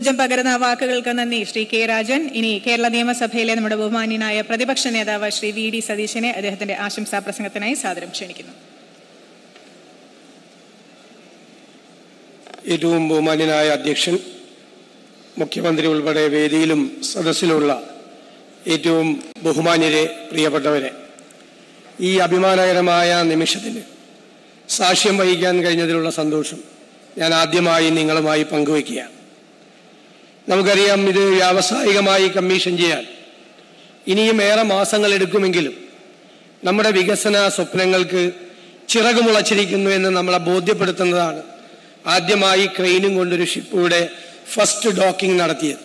ഊർജം പകരുന്ന വാക്കുകൾക്ക് നന്ദി ശ്രീ കെ രാജൻ ഇനി കേരള നിയമസഭയിലെ നമ്മുടെ ബഹുമാന്യനായ പ്രതിപക്ഷ നേതാവ് ശ്രീ വി ഡി സതീശനെ അദ്ദേഹത്തിന്റെ ആശംസാ പ്രസംഗത്തിനായി സാദരം ക്ഷണിക്കുന്നു ഏറ്റവും ബഹുമാന്യനായ അധ്യക്ഷൻ മുഖ്യമന്ത്രി ഉൾപ്പെടെ വേദിയിലും സദസ്സിലുള്ള ഏറ്റവും ബഹുമാന്യരെ പ്രിയപ്പെട്ടവരെ ഈ അഭിമാനകരമായ നിമിഷത്തിന് സാക്ഷ്യം വഹിക്കാൻ കഴിഞ്ഞതിലുള്ള സന്തോഷം ഞാൻ ആദ്യമായി നിങ്ങളുമായി പങ്കുവയ്ക്കുകയാണ് നമുക്കറിയാം ഇത് വ്യാവസായികമായി കമ്മീഷൻ ചെയ്യാൻ ഇനിയും ഏറെ മാസങ്ങൾ എടുക്കുമെങ്കിലും നമ്മുടെ വികസന സ്വപ്നങ്ങൾക്ക് ചിറക് മുളച്ചിരിക്കുന്നു എന്ന് നമ്മളെ ബോധ്യപ്പെടുത്തുന്നതാണ് ആദ്യമായി ക്രെയിനും കൊണ്ടൊരു ഷിപ്പിയുടെ ഫസ്റ്റ് ഡോക്കിംഗ് നടത്തിയത്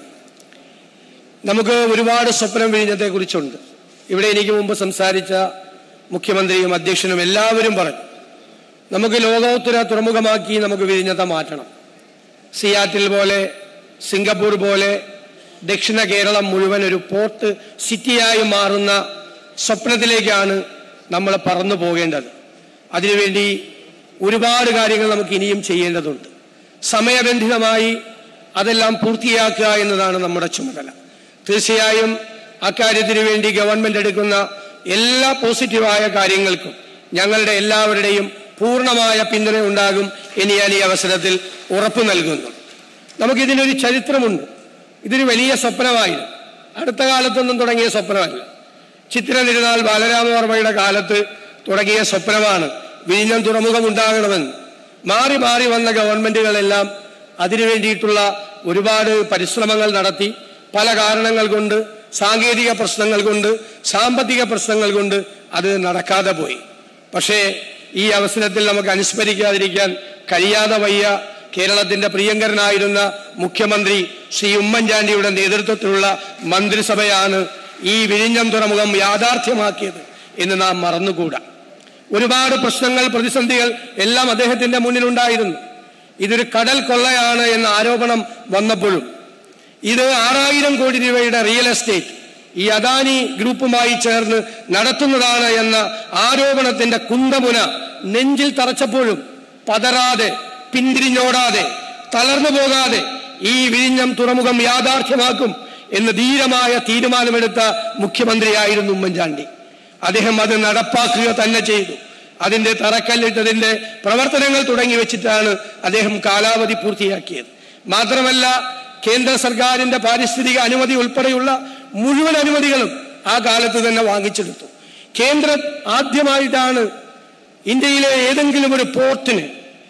നമുക്ക് ഒരുപാട് സ്വപ്നം വിഴിഞ്ഞത്തെക്കുറിച്ചുണ്ട് ഇവിടെ എനിക്ക് മുമ്പ് സംസാരിച്ച മുഖ്യമന്ത്രിയും അധ്യക്ഷനും എല്ലാവരും പറഞ്ഞു നമുക്ക് ലോകോത്തര തുറമുഖമാക്കി നമുക്ക് വിഴിഞ്ഞത്തെ മാറ്റണം സിയാറ്റിൽ പോലെ സിംഗപ്പൂർ പോലെ ദക്ഷിണ കേരളം മുഴുവൻ ഒരു പോർട്ട് സിറ്റിയായി മാറുന്ന സ്വപ്നത്തിലേക്കാണ് നമ്മൾ പറന്നു പോകേണ്ടത് അതിനുവേണ്ടി ഒരുപാട് കാര്യങ്ങൾ നമുക്ക് ഇനിയും ചെയ്യേണ്ടതുണ്ട് സമയബന്ധിതമായി അതെല്ലാം പൂർത്തിയാക്കുക എന്നതാണ് നമ്മുടെ ചുമതല തീർച്ചയായും അക്കാര്യത്തിന് വേണ്ടി ഗവൺമെന്റ് എടുക്കുന്ന എല്ലാ പോസിറ്റീവായ കാര്യങ്ങൾക്കും ഞങ്ങളുടെ എല്ലാവരുടെയും പൂർണ്ണമായ പിന്തുണ ഉണ്ടാകും എന്ന് ഞാൻ ഈ അവസരത്തിൽ ഉറപ്പു നൽകുന്നു നമുക്കിതിനൊരു ചരിത്രമുണ്ട് ഇതൊരു വലിയ സ്വപ്നമായിരുന്നു അടുത്ത കാലത്തൊന്നും തുടങ്ങിയ സ്വപ്നമല്ല ചിത്ര തിരുനാൾ ബാലരാമവർമ്മയുടെ കാലത്ത് തുടങ്ങിയ സ്വപ്നമാണ് വിഴിഞ്ഞം തുറമുഖം ഉണ്ടാകണമെന്ന് മാറി മാറി വന്ന ഗവൺമെന്റുകളെല്ലാം അതിനു വേണ്ടിയിട്ടുള്ള ഒരുപാട് പരിശ്രമങ്ങൾ നടത്തി പല കാരണങ്ങൾ കൊണ്ട് സാങ്കേതിക പ്രശ്നങ്ങൾ കൊണ്ട് സാമ്പത്തിക പ്രശ്നങ്ങൾ കൊണ്ട് അത് നടക്കാതെ പോയി പക്ഷേ ഈ അവസരത്തിൽ നമുക്ക് അനുസ്മരിക്കാതിരിക്കാൻ കഴിയാതെ വയ്യ കേരളത്തിന്റെ പ്രിയങ്കരനായിരുന്ന മുഖ്യമന്ത്രി ശ്രീ ഉമ്മൻചാണ്ടിയുടെ നേതൃത്വത്തിലുള്ള മന്ത്രിസഭയാണ് ഈ വിഴിഞ്ഞം തുറമുഖം യാഥാർത്ഥ്യമാക്കിയത് എന്ന് നാം മറന്നുകൂടാ ഒരുപാട് പ്രശ്നങ്ങൾ പ്രതിസന്ധികൾ എല്ലാം അദ്ദേഹത്തിന്റെ മുന്നിലുണ്ടായിരുന്നു ഇതൊരു കടൽ കൊള്ളയാണ് എന്ന ആരോപണം വന്നപ്പോഴും ഇത് ആറായിരം കോടി രൂപയുടെ റിയൽ എസ്റ്റേറ്റ് ഈ അദാനി ഗ്രൂപ്പുമായി ചേർന്ന് നടത്തുന്നതാണ് എന്ന ആരോപണത്തിന്റെ കുന്തമുന നെഞ്ചിൽ തറച്ചപ്പോഴും പതറാതെ പിന്തിരിഞ്ഞോടാതെ തളർന്നു പോകാതെ ഈ വിഴിഞ്ഞം തുറമുഖം യാഥാർത്ഥ്യമാക്കും എന്ന് ധീരമായ തീരുമാനമെടുത്ത മുഖ്യമന്ത്രിയായിരുന്നു ഉമ്മൻചാണ്ടി അദ്ദേഹം അത് നടപ്പാക്കുക തന്നെ ചെയ്തു അതിന്റെ തറക്കല്ലിട്ടതിന്റെ പ്രവർത്തനങ്ങൾ തുടങ്ങി വെച്ചിട്ടാണ് അദ്ദേഹം കാലാവധി പൂർത്തിയാക്കിയത് മാത്രമല്ല കേന്ദ്ര സർക്കാരിന്റെ പാരിസ്ഥിതിക അനുമതി ഉൾപ്പെടെയുള്ള മുഴുവൻ അനുമതികളും ആ കാലത്ത് തന്നെ വാങ്ങിച്ചെടുത്തു കേന്ദ്രം ആദ്യമായിട്ടാണ് ഇന്ത്യയിലെ ഏതെങ്കിലും ഒരു പോർട്ടിന്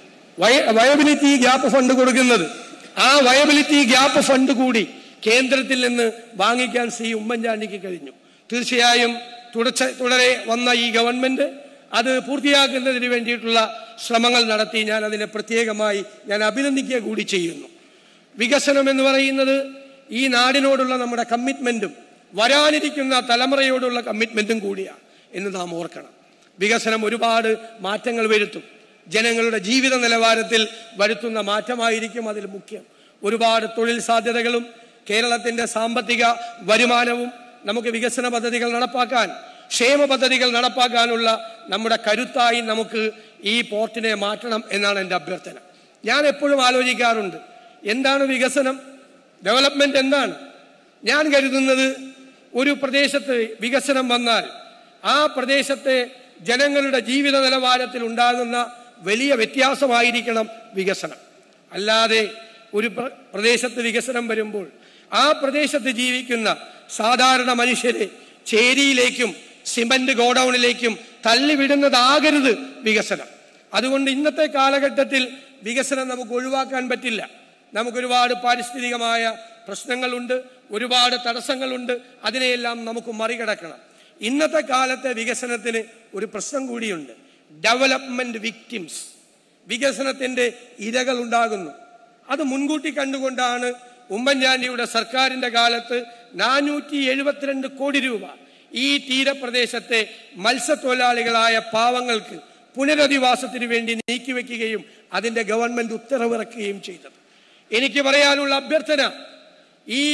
വയബിലിറ്റി ഗ്യാപ്പ് ഫണ്ട് കൊടുക്കുന്നത് ആ വയബിലിറ്റി ഗ്യാപ്പ് ഫണ്ട് കൂടി കേന്ദ്രത്തിൽ നിന്ന് വാങ്ങിക്കാൻ ശ്രീ ഉമ്മൻചാണ്ടിക്ക് കഴിഞ്ഞു തീർച്ചയായും തുടച്ച തുടരെ വന്ന ഈ ഗവൺമെന്റ് അത് പൂർത്തിയാക്കുന്നതിന് വേണ്ടിയിട്ടുള്ള ശ്രമങ്ങൾ നടത്തി ഞാൻ അതിനെ പ്രത്യേകമായി ഞാൻ അഭിനന്ദിക്കുക കൂടി ചെയ്യുന്നു വികസനം എന്ന് പറയുന്നത് ഈ നാടിനോടുള്ള നമ്മുടെ കമ്മിറ്റ്മെന്റും വരാനിരിക്കുന്ന തലമുറയോടുള്ള കമ്മിറ്റ്മെന്റും കൂടിയാണ് എന്ന് നാം ഓർക്കണം വികസനം ഒരുപാട് മാറ്റങ്ങൾ വരുത്തും ജനങ്ങളുടെ ജീവിത നിലവാരത്തിൽ വരുത്തുന്ന മാറ്റമായിരിക്കും അതിൽ മുഖ്യം ഒരുപാട് തൊഴിൽ സാധ്യതകളും കേരളത്തിന്റെ സാമ്പത്തിക വരുമാനവും നമുക്ക് വികസന പദ്ധതികൾ നടപ്പാക്കാൻ ക്ഷേമ പദ്ധതികൾ നടപ്പാക്കാനുള്ള നമ്മുടെ കരുത്തായി നമുക്ക് ഈ പോർട്ടിനെ മാറ്റണം എന്നാണ് എൻ്റെ അഭ്യർത്ഥന ഞാൻ എപ്പോഴും ആലോചിക്കാറുണ്ട് എന്താണ് വികസനം ഡെവലപ്മെന്റ് എന്താണ് ഞാൻ കരുതുന്നത് ഒരു പ്രദേശത്ത് വികസനം വന്നാൽ ആ പ്രദേശത്തെ ജനങ്ങളുടെ ജീവിത നിലവാരത്തിൽ ഉണ്ടാകുന്ന വലിയ വ്യത്യാസമായിരിക്കണം വികസനം അല്ലാതെ ഒരു പ്ര- പ്രദേശത്ത് വികസനം വരുമ്പോൾ ആ പ്രദേശത്ത് ജീവിക്കുന്ന സാധാരണ മനുഷ്യരെ ചേരിയിലേക്കും സിമന്റ് ഗോഡൌണിലേക്കും തള്ളിവിടുന്നതാകരുത് വികസനം അതുകൊണ്ട് ഇന്നത്തെ കാലഘട്ടത്തിൽ വികസനം നമുക്ക് ഒഴിവാക്കാൻ പറ്റില്ല നമുക്കൊരുപാട് പാരിസ്ഥിതികമായ പ്രശ്നങ്ങളുണ്ട് ഒരുപാട് തടസ്സങ്ങളുണ്ട് അതിനെയെല്ലാം നമുക്ക് മറികടക്കണം ഇന്നത്തെ കാലത്തെ വികസനത്തിന് ഒരു പ്രശ്നം കൂടിയുണ്ട് ഡെവലപ്മെന്റ് വിക്ടിംസ് വികസനത്തിന്റെ ഇരകൾ ഉണ്ടാകുന്നു അത് മുൻകൂട്ടി കണ്ടുകൊണ്ടാണ് ഉമ്മൻചാണ്ടിയുടെ സർക്കാരിന്റെ കാലത്ത് നാനൂറ്റി എഴുപത്തിരണ്ട് കോടി രൂപ ഈ തീരപ്രദേശത്തെ മത്സ്യത്തൊഴിലാളികളായ പാവങ്ങൾക്ക് പുനരധിവാസത്തിന് വേണ്ടി നീക്കിവെക്കുകയും അതിന്റെ ഗവൺമെന്റ് ഉത്തരവിറക്കുകയും ചെയ്തത് എനിക്ക് പറയാനുള്ള അഭ്യർത്ഥന ഈ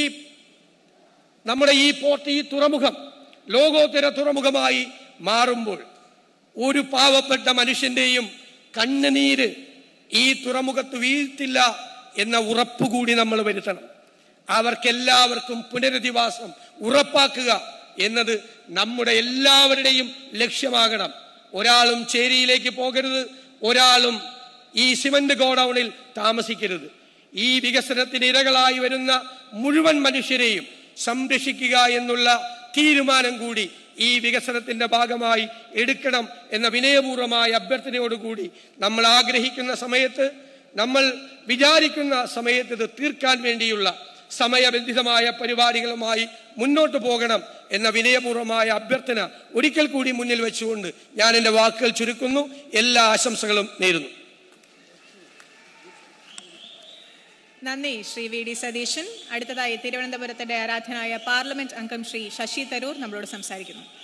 നമ്മുടെ ഈ പോർട്ട് ഈ തുറമുഖം ലോകോത്തര തുറമുഖമായി മാറുമ്പോൾ ഒരു പാവപ്പെട്ട മനുഷ്യന്റെയും കണ്ണുനീര് ഈ തുറമുഖത്ത് വീഴ്ത്തില്ല എന്ന ഉറപ്പ് കൂടി നമ്മൾ വരുത്തണം അവർക്കെല്ലാവർക്കും പുനരധിവാസം ഉറപ്പാക്കുക എന്നത് നമ്മുടെ എല്ലാവരുടെയും ലക്ഷ്യമാകണം ഒരാളും ചേരിയിലേക്ക് പോകരുത് ഒരാളും ഈ സിമന്റ് ഗോഡൌണിൽ താമസിക്കരുത് ഈ വികസനത്തിന് ഇരകളായി വരുന്ന മുഴുവൻ മനുഷ്യരെയും സംരക്ഷിക്കുക എന്നുള്ള തീരുമാനം കൂടി ഈ വികസനത്തിന്റെ ഭാഗമായി എടുക്കണം എന്ന വിനയപൂർവമായ അഭ്യർത്ഥനയോടുകൂടി നമ്മൾ ആഗ്രഹിക്കുന്ന സമയത്ത് നമ്മൾ വിചാരിക്കുന്ന സമയത്ത് ഇത് തീർക്കാൻ വേണ്ടിയുള്ള സമയബന്ധിതമായ പരിപാടികളുമായി മുന്നോട്ട് പോകണം എന്ന വിനയപൂർവമായ അഭ്യർത്ഥന ഒരിക്കൽ കൂടി മുന്നിൽ വെച്ചുകൊണ്ട് ഞാൻ എൻ്റെ വാക്കുകൾ ചുരുക്കുന്നു എല്ലാ ആശംസകളും നേരുന്നു നന്ദി ശ്രീ വി ഡി സതീശൻ അടുത്തതായി തിരുവനന്തപുരത്തിന്റെ ആരാധനായ പാർലമെന്റ് അംഗം ശ്രീ ശശി തരൂർ നമ്മളോട് സംസാരിക്കുന്നു